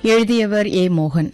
எழுதியவர் ஏ மோகன்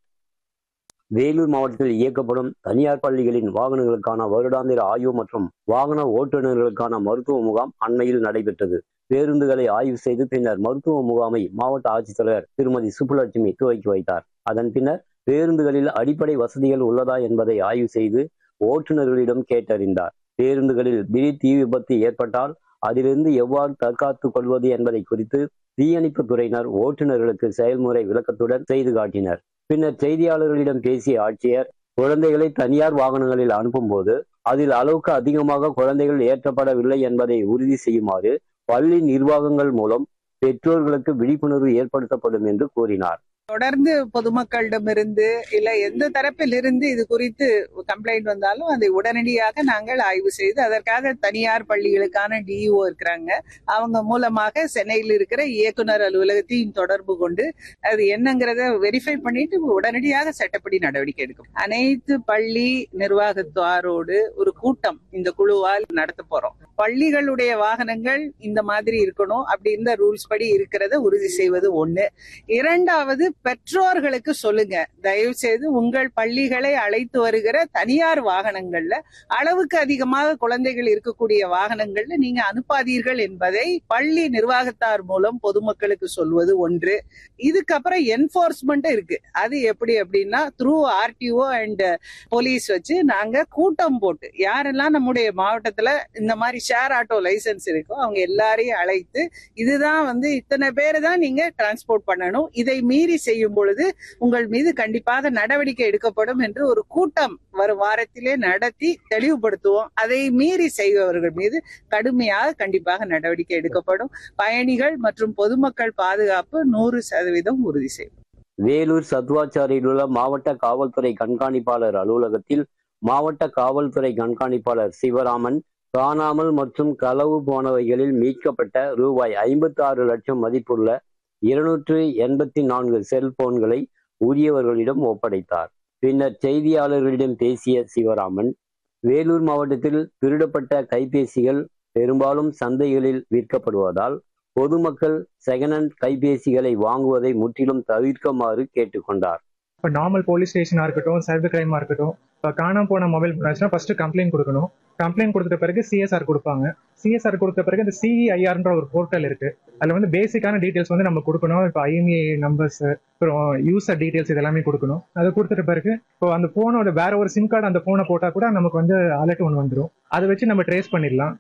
வேலூர் மாவட்டத்தில் இயக்கப்படும் தனியார் பள்ளிகளின் வாகனங்களுக்கான வருடாந்திர ஆய்வு மற்றும் வாகன ஓட்டுநர்களுக்கான மருத்துவ முகாம் அண்மையில் நடைபெற்றது பேருந்துகளை ஆய்வு செய்து பின்னர் மருத்துவ முகாமை மாவட்ட ஆட்சித்தலைவர் திருமதி சுப்புலட்சுமி துவக்கி வைத்தார் அதன் பின்னர் பேருந்துகளில் அடிப்படை வசதிகள் உள்ளதா என்பதை ஆய்வு செய்து ஓட்டுநர்களிடம் கேட்டறிந்தார் பேருந்துகளில் திடீர் தீ விபத்து ஏற்பட்டால் அதிலிருந்து எவ்வாறு தற்காத்துக் கொள்வது என்பதை குறித்து தீயணைப்பு துறையினர் ஓட்டுநர்களுக்கு செயல்முறை விளக்கத்துடன் செய்து காட்டினர் பின்னர் செய்தியாளர்களிடம் பேசிய ஆட்சியர் குழந்தைகளை தனியார் வாகனங்களில் அனுப்பும்போது அதில் அளவுக்கு அதிகமாக குழந்தைகள் ஏற்றப்படவில்லை என்பதை உறுதி செய்யுமாறு பள்ளி நிர்வாகங்கள் மூலம் பெற்றோர்களுக்கு விழிப்புணர்வு ஏற்படுத்தப்படும் என்று கூறினார் தொடர்ந்து பொதுமக்களிடமிருந்து இல்ல எந்த தரப்பில் இருந்து இது குறித்து கம்ப்ளைண்ட் வந்தாலும் அதை உடனடியாக நாங்கள் ஆய்வு செய்து அதற்காக தனியார் பள்ளிகளுக்கான டிஇஓ இருக்கிறாங்க அவங்க மூலமாக சென்னையில் இருக்கிற இயக்குனர் அலுவலகத்தையும் தொடர்பு கொண்டு அது என்னங்கிறத வெரிஃபை பண்ணிட்டு உடனடியாக சட்டப்படி நடவடிக்கை எடுக்கும் அனைத்து பள்ளி நிர்வாகத்தாரோடு ஒரு கூட்டம் இந்த குழுவால் நடத்த போறோம் பள்ளிகளுடைய வாகனங்கள் இந்த மாதிரி இருக்கணும் அப்படி இந்த ரூல்ஸ் படி இருக்கிறத உறுதி செய்வது ஒண்ணு இரண்டாவது பெற்றோர்களுக்கு சொல்லுங்க தயவு செய்து உங்கள் பள்ளிகளை அழைத்து வருகிற தனியார் வாகனங்கள்ல அளவுக்கு அதிகமாக குழந்தைகள் இருக்கக்கூடிய வாகனங்கள்ல நீங்க அனுப்பாதீர்கள் என்பதை பள்ளி நிர்வாகத்தார் மூலம் பொதுமக்களுக்கு சொல்வது ஒன்று இதுக்கப்புறம் என்போர்ஸ்மெண்ட் இருக்கு அது எப்படி அப்படின்னா த்ரூ ஆர்டிஓ அண்ட் போலீஸ் வச்சு நாங்க கூட்டம் போட்டு யாரெல்லாம் நம்முடைய மாவட்டத்துல இந்த மாதிரி ஷேர் ஆட்டோ லைசன்ஸ் இருக்கோ அவங்க எல்லாரையும் அழைத்து இதுதான் வந்து இத்தனை பேரை தான் நீங்க டிரான்ஸ்போர்ட் பண்ணணும் இதை மீறி செய்யும் பொழுது உங்கள் மீது கண்டிப்பாக நடவடிக்கை எடுக்கப்படும் என்று ஒரு கூட்டம் வரும் வாரத்திலே நடத்தி தெளிவுபடுத்துவோம் அதை மீறி செய்பவர்கள் மீது கடுமையாக கண்டிப்பாக நடவடிக்கை எடுக்கப்படும் பயணிகள் மற்றும் பொதுமக்கள் பாதுகாப்பு நூறு சதவீதம் உறுதி செய்யும் வேலூர் சத்வாச்சாரியில் உள்ள மாவட்ட காவல்துறை கண்காணிப்பாளர் அலுவலகத்தில் மாவட்ட காவல்துறை கண்காணிப்பாளர் சிவராமன் காணாமல் மற்றும் களவு போனவைகளில் மீட்கப்பட்ட ரூபாய் ஐம்பத்தி ஆறு லட்சம் மதிப்புள்ள இருநூற்று எண்பத்தி நான்கு செல்போன்களை உரியவர்களிடம் ஒப்படைத்தார் பின்னர் செய்தியாளர்களிடம் பேசிய சிவராமன் வேலூர் மாவட்டத்தில் திருடப்பட்ட கைபேசிகள் பெரும்பாலும் சந்தைகளில் விற்கப்படுவதால் பொதுமக்கள் செகண்ட் ஹேண்ட் கைபேசிகளை வாங்குவதை முற்றிலும் தவிர்க்குமாறு கேட்டுக்கொண்டார் இப்போ நார்மல் போலீஸ் ஸ்டேஷனாக இருக்கட்டும் சைபர் கிரைமாக இருக்கட்டும் இப்போ காணாம போன மொபைல் போனாச்சுன்னா ஃபர்ஸ்ட் கம்ப்ளைண்ட் கொடுக்கணும் கம்ப்ளைண்ட் கொடுத்த பிறகு சிஎஸ்ஆர் கொடுப்பாங்க சிஎஸ்ஆர் கொடுத்த பிறகு இந்த சிஇஐஆர்ன்ற ஒரு போர்ட்டல் இருக்கு அதில் வந்து பேசிக்கான டீட்டெயில்ஸ் வந்து நம்ம கொடுக்கணும் இப்போ ஐஎம்ஏ நம்பர்ஸ் அப்புறம் யூசர் டீட்டெயில்ஸ் இதெல்லாமே கொடுக்கணும் அதை கொடுத்துட்ட பிறகு இப்போ அந்த ஃபோனோட வேற ஒரு சிம் கார்டு அந்த ஃபோனை போட்டால் கூட நமக்கு வந்து அலர்ட் ஒன்று வந்துடும் அதை வச்சு நம்ம ட்ரேஸ் பண்ணிடலாம்